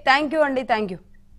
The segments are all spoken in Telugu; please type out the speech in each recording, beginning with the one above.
థ్యాంక్ యూ అండి థ్యాంక్ యూ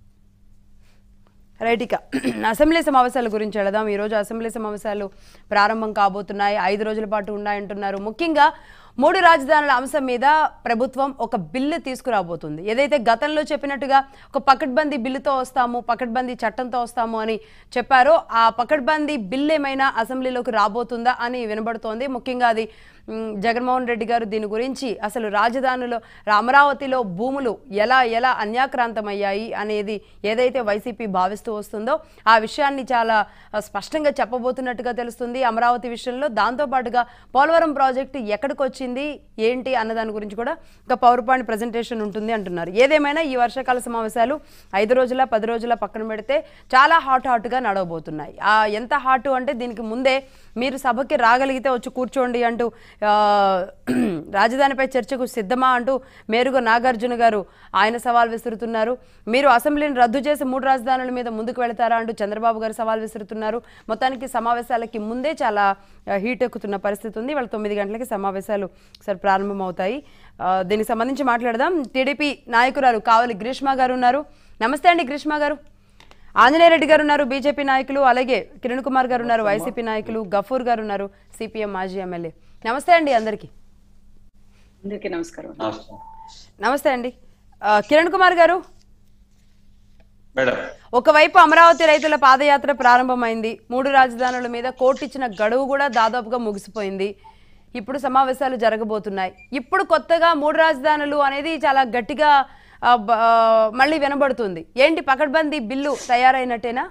రైట్ ఇక అసెంబ్లీ సమావేశాల గురించి వెళదాం ఈరోజు అసెంబ్లీ సమావేశాలు ప్రారంభం కాబోతున్నాయి ఐదు రోజుల పాటు ఉన్నాయంటున్నారు ముఖ్యంగా మూడు రాజధానుల అంశం మీద ప్రభుత్వం ఒక బిల్లు తీసుకురాబోతుంది ఏదైతే గతంలో చెప్పినట్టుగా ఒక పకడ్బందీ బిల్లుతో వస్తాము పకడ్బందీ చట్టంతో వస్తాము అని చెప్పారో ఆ పకడ్బందీ బిల్లు ఏమైనా అసెంబ్లీలోకి రాబోతుందా అని వినబడుతోంది ముఖ్యంగా అది మ్, జగన్మోహన్ రెడ్డి గారు దీని గురించి అసలు రాజధానిలో అమరావతిలో భూములు ఎలా ఎలా అన్యాక్రాంతమయ్యాయి అనేది ఏదైతే వైసీపీ భావిస్తూ వస్తుందో ఆ విషయాన్ని చాలా ఆ, స్పష్టంగా చెప్పబోతున్నట్టుగా తెలుస్తుంది అమరావతి విషయంలో దాంతోపాటుగా పోలవరం ప్రాజెక్టు ఎక్కడికి వచ్చింది ఏంటి అన్న దాని గురించి కూడా ఒక పవర్ పాయింట్ ప్రజెంటేషన్ ఉంటుంది అంటున్నారు ఏదేమైనా ఈ వర్షాకాల సమావేశాలు ఐదు రోజుల పది రోజుల పక్కన పెడితే చాలా హాట్ హాట్గా నడవబోతున్నాయి ఆ ఎంత హాట్ అంటే దీనికి ముందే మీరు సభకి రాగలిగితే వచ్చి కూర్చోండి అంటూ ఆ, రాజధానిపై చర్చకు సిద్ధమా అంటూ మేరుగ నాగార్జున గారు ఆయన సవాల్ విసురుతున్నారు మీరు అసెంబ్లీని రద్దు చేసి మూడు రాజధానుల మీద ముందుకు వెళతారా అంటూ చంద్రబాబు గారు సవాల్ విసురుతున్నారు మొత్తానికి సమావేశాలకి ముందే చాలా ఆ, హీట్ ఎక్కుతున్న పరిస్థితి ఉంది వాళ్ళ తొమ్మిది గంటలకి సమావేశాలు సార్ ప్రారంభమవుతాయి ఆ, దీనికి సంబంధించి మాట్లాడదాం టీడీపీ నాయకురాలు కావలి గ్రీష్మ గారు ఉన్నారు నమస్తే అండి గ్రీష్మ గారు ఆంజనేయ రెడ్డి గారు ఉన్నారు బీజేపీ నాయకులు అలాగే కిరణ్ కుమార్ గారు ఉన్నారు వైసీపీ నాయకులు గఫూర్ గారు ఉన్నారు సిపిఎం మాజీ ఎమ్మెల్యే నమస్తే అండి అందరికీ అందరికీ నమస్కారం నమస్తే అండి ఆ, కిరణ్ కుమార్ గారు మేడం ఒకవైపు అమరావతి రైతుల పాదయాత్ర ప్రారంభమైంది మూడు రాజధానుల మీద కోర్టు ఇచ్చిన గడువు కూడా దాదాపుగా ముగిసిపోయింది ఇప్పుడు సమావేశాలు జరగబోతున్నాయి ఇప్పుడు కొత్తగా మూడు రాజధానులు అనేది చాలా గట్టిగా ఆ, బ- ఆ, మళ్ళీ వినబడుతుంది ఏంటి పకడ్బందీ బిల్లు తయారైనట్టేనా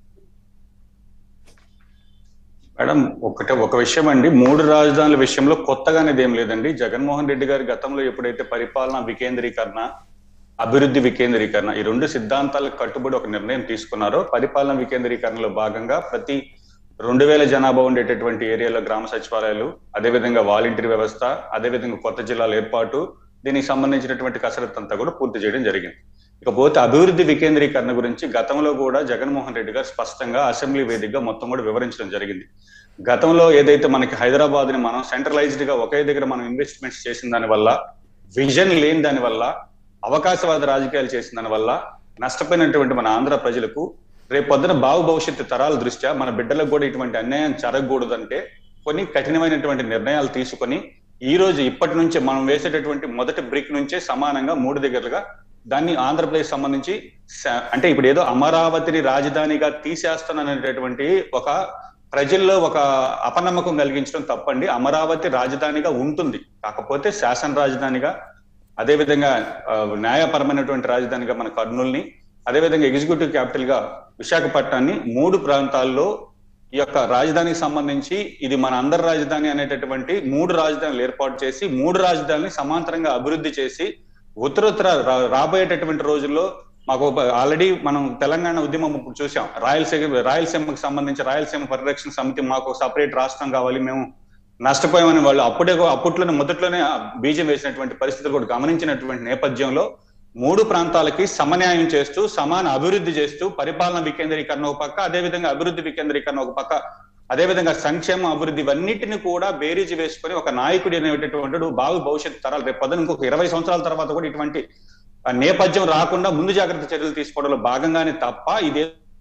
మేడం ఒకటే ఒక విషయం అండి మూడు రాజధానుల విషయంలో కొత్తగానేది ఏం లేదండి జగన్మోహన్ రెడ్డి గారి గతంలో ఎప్పుడైతే పరిపాలన వికేంద్రీకరణ అభివృద్ధి వికేంద్రీకరణ ఈ రెండు సిద్ధాంతాలకు కట్టుబడి ఒక నిర్ణయం తీసుకున్నారో పరిపాలన వికేంద్రీకరణలో భాగంగా ప్రతి రెండు వేల జనాభా ఉండేటటువంటి ఏరియాలో గ్రామ సచివాలయాలు అదేవిధంగా వాలంటీర్ వ్యవస్థ అదేవిధంగా కొత్త జిల్లాల ఏర్పాటు దీనికి సంబంధించినటువంటి కసరత్తు అంతా కూడా పూర్తి చేయడం జరిగింది ఇకపోతే అభివృద్ధి వికేంద్రీకరణ గురించి గతంలో కూడా జగన్మోహన్ రెడ్డి గారు స్పష్టంగా అసెంబ్లీ వేదికగా మొత్తం కూడా వివరించడం జరిగింది గతంలో ఏదైతే మనకి హైదరాబాద్ ని మనం సెంట్రలైజ్డ్ గా ఒకే దగ్గర మనం ఇన్వెస్ట్మెంట్స్ చేసిన దాని వల్ల విజన్ లేని దాని వల్ల అవకాశవాద రాజకీయాలు చేసిన దాని వల్ల నష్టపోయినటువంటి మన ఆంధ్ర ప్రజలకు రేపు పొద్దున బావు భవిష్యత్తు తరాల దృష్ట్యా మన బిడ్డలకు కూడా ఇటువంటి అన్యాయం జరగకూడదంటే కొన్ని కఠినమైనటువంటి నిర్ణయాలు తీసుకొని ఈ రోజు ఇప్పటి నుంచే మనం వేసేటటువంటి మొదటి బ్రిక్ నుంచే సమానంగా మూడు దగ్గరలుగా దాన్ని ఆంధ్రప్రదేశ్ సంబంధించి స- అంటే ఇప్పుడు ఏదో అమరావతిని రాజధానిగా తీసేస్తాననేటటువంటి ఒక ప్రజల్లో ఒక అపనమ్మకం కలిగించడం తప్పండి అమరావతి రాజధానిగా ఉంటుంది కాకపోతే శాసన రాజధానిగా అదేవిధంగా ఆ, న్యాయపరమైనటువంటి రాజధానిగా మన కర్నూలుని అదేవిధంగా ఎగ్జిక్యూటివ్ క్యాపిటల్ గా విశాఖపట్నాన్ని మూడు ప్రాంతాల్లో ఈ యొక్క రాజధానికి సంబంధించి ఇది మన అందరి రాజధాని అనేటటువంటి మూడు రాజధానులు ఏర్పాటు చేసి మూడు రాజధానిని సమాంతరంగా అభివృద్ధి చేసి ఉత్తరోత్తర రా- రాబోయేటటువంటి రోజుల్లో మాకు ఆల్రెడీ మనం తెలంగాణ ఉద్యమం ఇప్పుడు చూసాం రాయలసీమ రాయలసీమకు సంబంధించి రాయలసీమ పరిరక్షణ సమితి మాకు సపరేట్ రాష్ట్రం కావాలి మేము నష్టపోయామని వాళ్ళు అప్పుడే అప్పట్లోనే మొదట్లోనే ఆ బీజం వేసినటువంటి పరిస్థితులు కూడా గమనించినటువంటి నేపథ్యంలో మూడు ప్రాంతాలకి సమన్యాయం చేస్తూ సమాన అభివృద్ధి చేస్తూ పరిపాలన వికేంద్రీకరణ ఒక పక్క అదేవిధంగా అభివృద్ధి వికేంద్రీకరణ ఒక పక్క అదేవిధంగా సంక్షేమ అభివృద్ధి ఇవన్నిటిని కూడా బేరీజు వేసుకొని ఒక నాయకుడు అనేటటువంటి బాగు భవిష్యత్తు తరాలు రేపు పొద్దున ఇంకొక ఇరవై సంవత్సరాల తర్వాత కూడా ఇటువంటి ఆ, నేపథ్యం రాకుండా ముందు జాగ్రత్త చర్యలు తీసుకోవడంలో భాగంగానే తప్ప ఇదే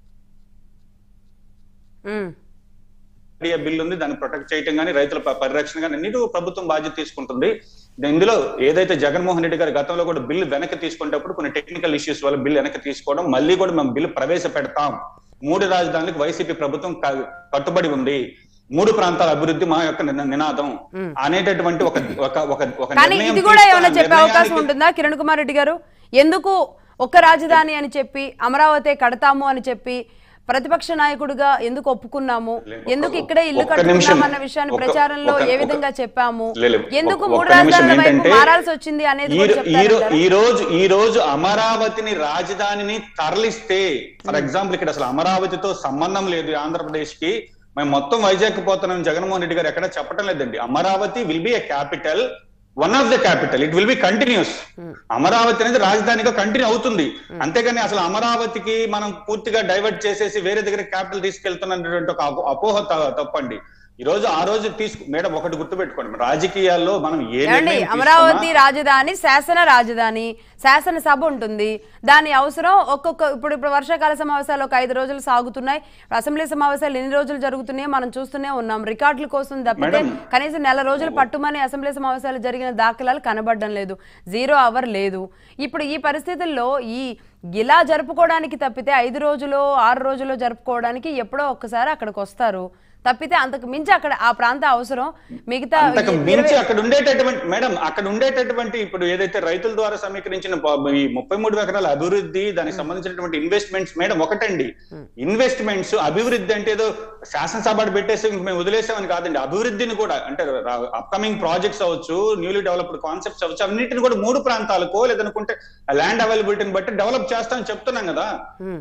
ఉమ్. ఇండియా బిల్ ఉంది దాన్ని ప్రొటెక్ట్ చేయటం కానీ రైతుల ప- పరిరక్షణ కానీ అన్నిటి ప్రభుత్వం బాధ్యత తీసుకుంటుంది ఇందులో ఏదైతే జగన్మోహన్ రెడ్డి గారు గతంలో కూడా బిల్లు వెనక్కి తీసుకునేటప్పుడు కొన్ని టెక్నికల్ ఇష్యూస్ వల్ల బిల్లు వెనక్కి తీసుకోవడం మళ్ళీ కూడా మేము బిల్లు ప్రవేశపెడతాం మూడు రాజధానులకు వైసీపీ ప్రభుత్వం క- కట్టుబడి ఉంది మూడు ప్రాంతాల అభివృద్ధి మా యొక్క నిన- నినాదం మ్. అనేటటువంటి ఒక ఒక ఒక ఒక కానీ నిర్ణయం ఇది కూడా తీసుకొని ఏమైనా ఆ చెప్పే అవకాశం నిర్ణయానికి- ఉంటుందా కిరణ్ కుమార్ రెడ్డి గారు ఎందుకు ఒక్క రాజధాని అని చెప్పి అమరావతి కడతాము అని చెప్పి ప్రతిపక్ష నాయకుడిగా ఎందుకు ఒప్పుకున్నాము లే- ఎందుకు ఒక్క- ఇక్కడే ఇల్లు ఒక్క కట్టుకున్నాం నిమిషం. అన్న విషయాన్ని ఒక్క- ప్రచారంలో ఒక్క- ఏ ఒక్క- విధంగా చెప్పాము లే- లే, ఎందుకు ఒక్క- మూడు ఒక్క నిమిషం రాజధానుల వైపు ఏంటంటే మారాల్సి వచ్చింది అనేది ఈ కూడా రో- ఈ రో- చెప్తారంటారా? ఈ రోజు ఈ రోజు అమరావతిని రాజధానిని తరలిస్తే ఫర్ ఎగ్జాంపుల్ ఇక్కడ అసలు అమరావతితో సంబంధం లేదు ఆంధ్రప్రదేశ్ కి మేము మొత్తం వైజాగ్ పోతున్నాం జగన్మోహన్ రెడ్డి గారు ఎక్కడ చెప్పడం లేదండి Amaravati will be a capital one of the capital it will be continues Amaravati అనేది రాజధానిగా కంటిన్యూ అవుతుంది అంతేగాని అసలు అమరావతికి మనం పూర్తిగా డైవర్ట్ చేసేసి వేరే దగ్గర క్యాపిటల్ తీసుకెళ్తున్నటువంటి ఒక అపో- అపోహ త- తప్పండి ఈ రోజు ఆ రోజు తీసుకు మేడం ఒకటి గుర్తుపెట్టుకోండి రాజకీయాల్లో మనం ఏ ఏమండి నిర్ణయం తీసుకున్నా- అమరావతి రాజధాని శాసన రాజధాని శాసనసభ ఉంటుంది దాని అవసరం ఒక్కొక్క ఇప్పుడు ఇప్పుడు వర్షాకాల సమావేశాలు ఒక ఐదు రోజులు సాగుతున్నాయి అసెంబ్లీ సమావేశాలు ఎన్ని రోజులు జరుగుతున్నాయో మనం చూస్తూనే ఉన్నాం రికార్డుల కోసం తప్పితే మేడం. కనీసం నెల రోజులు పట్టుమని అసెంబ్లీ సమావేశాలు జరిగిన దాఖలాలు కనబడడం లేదు జీరో అవర్ లేదు ఇప్పుడు ఈ పరిస్థితుల్లో ఈ ఇలా జరుపుకోవడానికి తప్పితే ఐదు రోజులు ఆరు రోజులు జరుపుకోవడానికి ఎప్పుడో ఒక్కసారి అక్కడికి వస్తారు తప్పితే అంతకు మించి అక్కడ ఆ ప్రాంత అవసరం మిగతా అంతకు ఈ మించి ఇరవై- అక్కడ ఉండేటటువంటి మేడం అక్కడ ఉండేటటువంటి ఇప్పుడు ఏదైతే రైతుల ద్వారా సమీకరించిన ప- ఈ ముప్పై మూడు ఎకరాల అభివృద్ధి దానికి సంబంధించినటువంటి ఇన్వెస్ట్మెంట్స్ మేడం ఒకటండి ఇన్వెస్ట్మెంట్స్ అభివృద్ధి అంటే ఏదో శాసనసభ పెట్టేసి ఇంక మేము వదిలేసామని కాదండి అభివృద్ధిని కూడా అంటే అప్కమింగ్ ప్రాజెక్ట్స్ అవ్వచ్చు న్యూలీ డెవలప్డ్ కాన్సెప్ట్స్ అవ్వచ్చు అన్నిటిని కూడా మూడు ప్రాంతాలకో లేదనుకుంటే ల్యాండ్ అవైలబిలిటీని బట్టి డెవలప్ చేస్తామని చెప్తున్నాం కదా ఉమ్.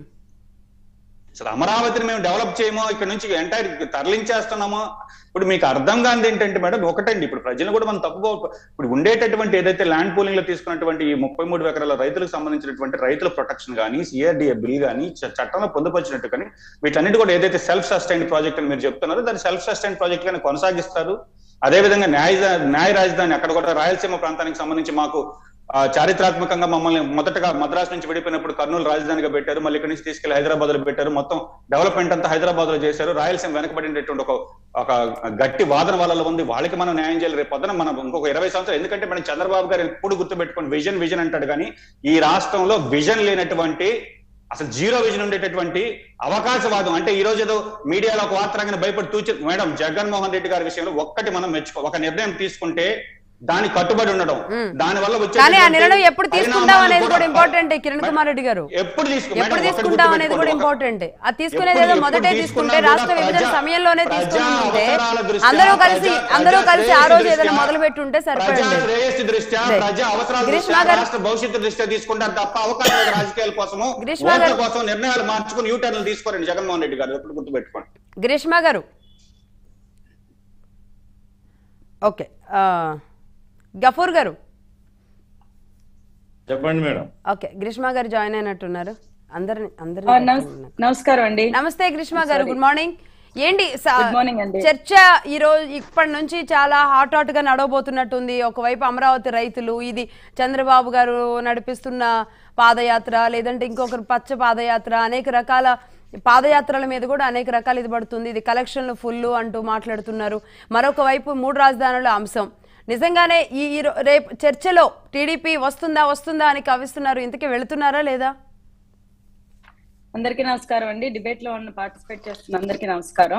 అసలు అమరావతిని మేము డెవలప్ చేయమో ఇక్కడ నుంచి ఎంటైర్ తరలించేస్తున్నామో ఇప్పుడు మీకు అర్థం కానిది ఏంటంటే మేడం ఒకటండి ఇప్పుడు ప్రజలు కూడా మనం తప్పుకో ఇప్పుడు ఉండేటటువంటి ఏదైతే ల్యాండ్ పూలింగ్ లో తీసుకున్నటువంటి ఈ ముప్పై మూడు ఎకరాల రైతులకు సంబంధించినటువంటి రైతుల ప్రొటెక్షన్ కానీ సిఆర్డిఏ బిల్ కానీ చట్టంలో పొందుపరిచినట్టు కానీ వీటన్నిటి కూడా ఏదైతే సెల్ఫ్ సస్టైన్ ప్రాజెక్ట్ అని మీరు చెప్తున్నారో దాన్ని సెల్ఫ్ సస్టైన్ ప్రాజెక్ట్ గానే కొనసాగిస్తారు అదేవిధంగా న్యాయ న్యాయ రాజధాని అక్కడ కూడా రాయలసీమ ప్రాంతానికి సంబంధించి మాకు ఆ, చారిత్రాత్మకంగా మమ్మల్ని మొదటగా మద్రాసు నుంచి విడిపోయినప్పుడు కర్నూలు రాజధానిగా పెట్టారు మళ్ళీ ఇక్కడి నుంచి తీసుకెళ్లి హైదరాబాద్ లో పెట్టారు మొత్తం డెవలప్మెంట్ అంతా హైదరాబాద్ లో చేశారు రాయలసీమ వెనకబడినటువంటి ఒక ఒక గట్టి వాదన వాళ్ళలో ఉంది వాళ్ళకి మనం న్యాయం చేయాలి రేపు పొద్దున మనం ఇంకొక ఇరవై సంవత్సరాలు ఎందుకంటే మనం చంద్రబాబు గారు ఎప్పుడు గుర్తుపెట్టుకోండి విజన్ విజన్ అంటాడు కానీ ఈ రాష్ట్రంలో విజన్ లేనటువంటి అసలు జీరో విజన్ ఉండేటటువంటి అవకాశవాదం అంటే ఈ రోజు ఏదో మీడియాలో ఒక వార్త రంగని భయపడి తూచి మేడం జగన్మోహన్ రెడ్డి గారి విషయంలో ఒక్కటి మనం మెచ్చుకో ఒక నిర్ణయం తీసుకుంటే దాని కట్టుబడి ఉండడం దాని వల్ల వచ్చే కానీ ఆ నిర్ణయం ఎప్పుడు తీసుకుంటాం అనేది కూడా ఇంపార్టెంట్ కిరణ్ కుమార్ రెడ్డి గారు ఎప్పుడు తీసుకు ఎప్పుడు మేడం, ఒకటి తీసుకుంటాం అనేది కూడా గుర్తుపెట్టుకోండి. ఇంపార్టెంట్ అది తీసుకునేది ఎప్పుడు- ఏదో ఎప్పుడు మొదటే తీసుకున్నా తీసుకుంటే కూడా రాష్ట్ర విభజన ప్రజా- సమయంలోనే ప్రజా తీసుకుని ఉంటే అవసరాల దృష్ట్యా, అందరూ కలిసి ప్రజా- అందరూ ప్రజా కలిసి ఆ శ్రేయస్సు రోజు ఏదైనా దృష్ట్యా, మొదలు పెట్టి ఉంటే ప్రజా సరిపోయింది శ్రేయస్సు దృష్ట్యా రైట్. ప్రజా అవసరాల గ్రీష్మ దృష్ట్యా గారు- రాష్ట్ర భవిష్యత్తు దృష్ట్యా తీసుకుంటారు తప్ప అవకాశం లేదు రాజకీయాల కోసము గ్రీష్మ ఓట్ల గారు- కోసం నిర్ణయాలు మార్చుకుని యూ టర్న్లు తీసుకోరండి జగన్మోహన్ రెడ్డి గారు ఎప్పుడు గుర్తుపెట్టుకోండి గ్రీష్మ గారు ఓకే ఆ, గఫూర్ గారు చెప్పండి మేడం ఓకే గ్రీష్మ గారు జాయిన్ అయినట్టున్నారు అందరిని ఆ, అందరిని నమస్- నమస్కారం అండి నమస్తే గ్రీష్మ గారు గుడ్ మార్నింగ్ ఏంటి స- Good morning అండి. చర్చ ఈ రోజు ఇప్పటి నుంచి చాలా హాట్ హాట్ గా నడవబోతున్నట్టుంది ఒకవైపు అమరావతి రైతులు ఇది చంద్రబాబు గారు నడిపిస్తున్న పాదయాత్ర లేదంటే ఇంకొకరు పచ్చ పాదయాత్ర అనేక రకాల పాదయాత్రల మీద కూడా అనేక రకాలు ఇది పడుతుంది ఇది కలెక్షన్లు ఫుల్ అంటూ మాట్లాడుతున్నారు మరొక వైపు మూడు రాజధానుల అంశం నిజంగానే ఈ ఈ రో- రేపు చర్చలో టీడీపీ వస్తుందా వస్తుందా అని కవిస్తున్నారు ఇంతకీ వెళుతున్నారా లేదా అందరికీ నమస్కారం అండి డిబేట్ లో ఉన్న పార్టిసిపేట్ చేస్తున్న అందరికీ నమస్కారం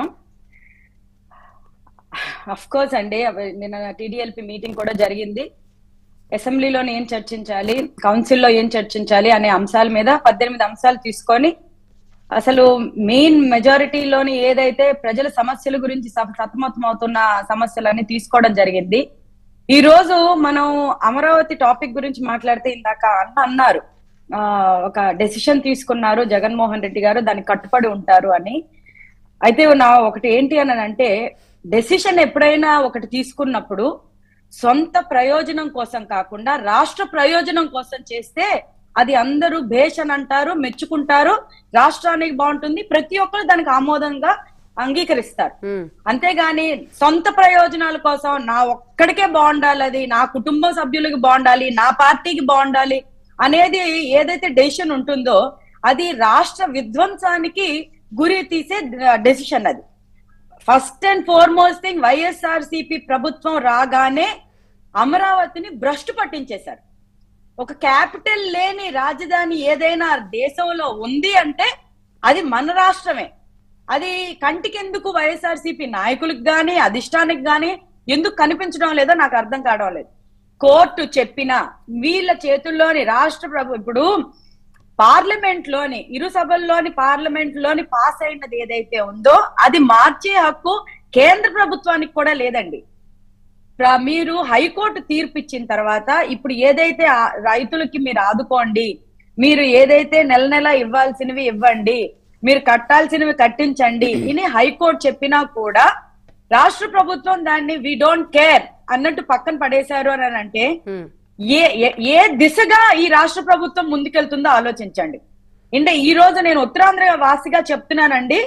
అఫ్ కోర్స్ అండి అవి- నిన్న టీడీఎల్పీ మీటింగ్ కూడా జరిగింది అసెంబ్లీలోని ఏం చర్చించాలి కౌన్సిల్లో ఏం చర్చించాలి అనే అంశాల మీద పద్దెనిమిది అంశాలు తీసుకొని అసలు మెయిన్ మెజారిటీలోని ఏదైతే ప్రజల సమస్యల గురించి స- సతమతం అవుతున్న సమస్యలన్నీ తీసుకోవడం జరిగింది ఈ రోజు మనం అమరావతి టాపిక్ గురించి మాట్లాడితే ఇందాక అన్న అన్నారు ఆ, ఒక డెసిషన్ తీసుకున్నారు జగన్మోహన్ రెడ్డి గారు దానికి కట్టుబడి ఉంటారు అని అయితే నా ఒకటి ఏంటి అని అంటే డెసిషన్ ఎప్పుడైనా ఒకటి తీసుకున్నప్పుడు సొంత ప్రయోజనం కోసం కాకుండా రాష్ట్ర ప్రయోజనం కోసం చేస్తే అది అందరూ భేష్ అని అంటారు మెచ్చుకుంటారు రాష్ట్రానికి బాగుంటుంది ప్రతి ఒక్కరు దానికి ఆమోదంగా అంగీకరిస్తారు ఉమ్, అంతేగాని సొంత ప్రయోజనాల కోసం నా ఒక్కడికే బాగుండాలి అది నా కుటుంబ సభ్యులకి బాగుండాలి నా పార్టీకి బాగుండాలి అనేది ఏదైతే డెసిషన్ ఉంటుందో అది రాష్ట్ర విధ్వంసానికి గురి తీసే డెసిషన్ అది first and foremost thing YSRCP ప్రభుత్వం రాగానే అమరావతిని భ్రష్టు పట్టించేశారు ఒక క్యాపిటల్ లేని రాజధాని ఏదైనా దేశంలో ఉంది అంటే అది మన రాష్ట్రమే అది కంటికెందుకు వైఎస్ఆర్సీపీ నాయకులకు గాని అధిష్టానికి గాని ఎందుకు కనిపించడం లేదో నాకు అర్థం కావడం లేదు కోర్టు చెప్పిన వీళ్ళ చేతుల్లోని రాష్ట్ర ప్రభు ఇప్పుడు పార్లమెంట్ లోని ఇరు సభల్లోని పార్లమెంట్ లోని పాస్ అయినది ఏదైతే ఉందో అది మార్చే హక్కు కేంద్ర ప్రభుత్వానికి కూడా లేదండి ప్ర- మీరు హైకోర్టు తీర్పు ఇచ్చిన తర్వాత ఇప్పుడు ఏదైతే ఆ- రైతులకి మీరు ఆదుకోండి మీరు ఏదైతే నెల నెల ఇవ్వాల్సినవి ఇవ్వండి మీరు కట్టాల్సినవి కట్టించండి ఇది హైకోర్టు చెప్పినా కూడా రాష్ట్ర ప్రభుత్వం దాన్ని వి డోంట్ కేర్ అన్నట్టు పక్కన పడేశారు అని అంటే ఉమ్. ఏ ఏ- ఏ దిశగా ఈ రాష్ట్ర ప్రభుత్వం ముందుకెళ్తుందో ఆలోచించండి అంటే ఈ రోజు నేను ఉత్తరాంధ్ర వాసిగా చెప్తున్నానండి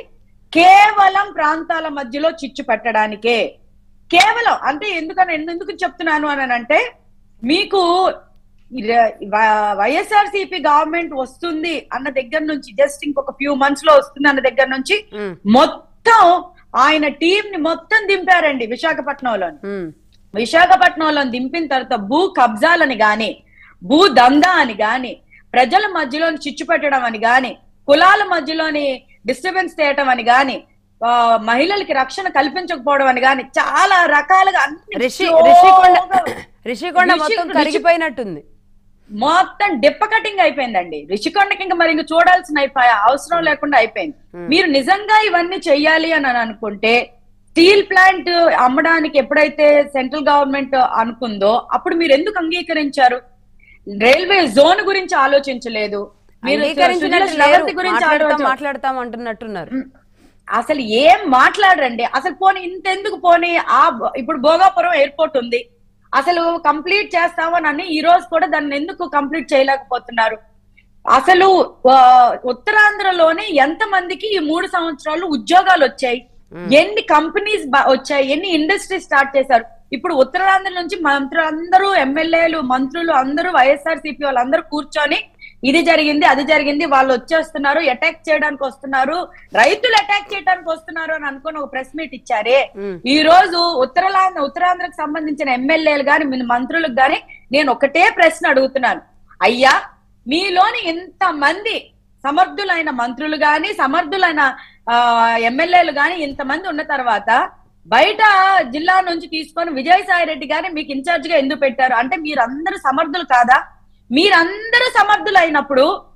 కేవలం ప్రాంతాల మధ్యలో చిచ్చు పెట్టడానికే కేవలం అంటే ఎందుకని ఎందుకు చెప్తున్నాను అని అంటే మీకు వైఎస్ఆర్ సిపి గవర్నమెంట్ వస్తుంది అన్న దగ్గర నుంచి జస్ట్ ఇంకొక ఫ్యూ మంత్స్ లో వస్తుంది అన్న దగ్గర నుంచి ఉమ్, మొత్తం ఆయన టీం ని మొత్తం దింపారండి విశాఖపట్నంలో ఉమ్, విశాఖపట్నంలో దింపిన తర్వాత భూ కబ్జాలని గాని భూ దందా అని గాని ప్రజల మధ్యలో చిచ్చు పెట్టడం అని గాని కులాల మధ్యలోని డిస్టర్బెన్స్ చేయటం అని గాని ఆ, మహిళలకి రక్షణ కల్పించకపోవడం అని గాని చాలా రకాలుగా అన్ని రిషి slow రిషికొండ గా రిషికొండ రిషి- మొత్తం రిషి- కరిగిపోయినట్టుంది మొత్తం డిప్ప కటింగ్ అయిపోయిందండి రిషికొండకి ఇంకా మరి ఇంక చూడాల్సిన అయిపోయా అవసరం లేకుండా అయిపోయింది మీరు నిజంగా ఇవన్నీ చెయ్యాలి అని అని అనుకుంటే స్టీల్ ప్లాంట్ అమ్మడానికి ఎప్పుడైతే సెంట్రల్ గవర్నమెంట్ అనుకుందో అప్పుడు మీరు ఎందుకు అంగీకరించారు రైల్వే జోన్ గురించి ఆలోచించలేదు మీరు అంగీకరించినట్టు సుజల లేరు. శ్రవంతి గురించి మాట్లాడతాం ఆలోచించ- మాట్లాడతాం అంటున్నట్టున్నారు అసలు ఏం మాట్లాడరండి అసలు పోనీ ఇంతెందుకు పోనీ ఆ బ- ఇప్పుడు భోగాపురం ఎయిర్పోర్ట్ ఉంది అసలు కంప్లీట్ చేస్తామని ఈ రోజు కూడా దాన్ని ఎందుకు కంప్లీట్ చేయలేకపోతున్నారు అసలు ఆ, ఉత్తరాంధ్రలోనే ఎంత మందికి ఈ మూడు సంవత్సరాలు ఉద్యోగాలు వచ్చాయి ఎన్ని కంపెనీస్ వచ్చాయి ఎన్ని ఇండస్ట్రీస్ స్టార్ట్ చేశారు ఇప్పుడు ఉత్తరాంధ్ర నుంచి మంత్రులందరూ ఎమ్మెల్యేలు మంత్రులు అందరూ వైఎస్ఆర్ సిపి వాళ్ళందరూ కూర్చొని ఇది జరిగింది అది జరిగింది వాళ్ళు వచ్చేస్తున్నారు అటాక్ చేయడానికి వస్తున్నారు రైతులు అటాక్ చేయడానికి వస్తున్నారు అని అనుకుని ఒక ప్రెస్ మీట్ ఇచ్చారే ఉమ్. ఈ రోజు ఉత్తరాంధ్ర ఉత్తరాంధ్రకు సంబంధించిన ఎమ్మెల్యేలు గాని మీ మంత్రులకు గాని నేను ఒకటే ప్రశ్న అడుగుతున్నాను అయ్యా మీలోని ఇంత మంది సమర్థులైన మంత్రులు గాని సమర్థులైన ఆ, ఎమ్మెల్యేలు గాని ఇంతమంది ఉన్న తర్వాత బయట జిల్లా నుంచి తీసుకొని విజయసాయి రెడ్డి గారిని మీకు ఇన్ఛార్జ్ గా ఎందుకు పెట్టారు అంటే మీరందరూ సమర్థులు కాదా మీరందరూ సమర్థులైనప్పుడు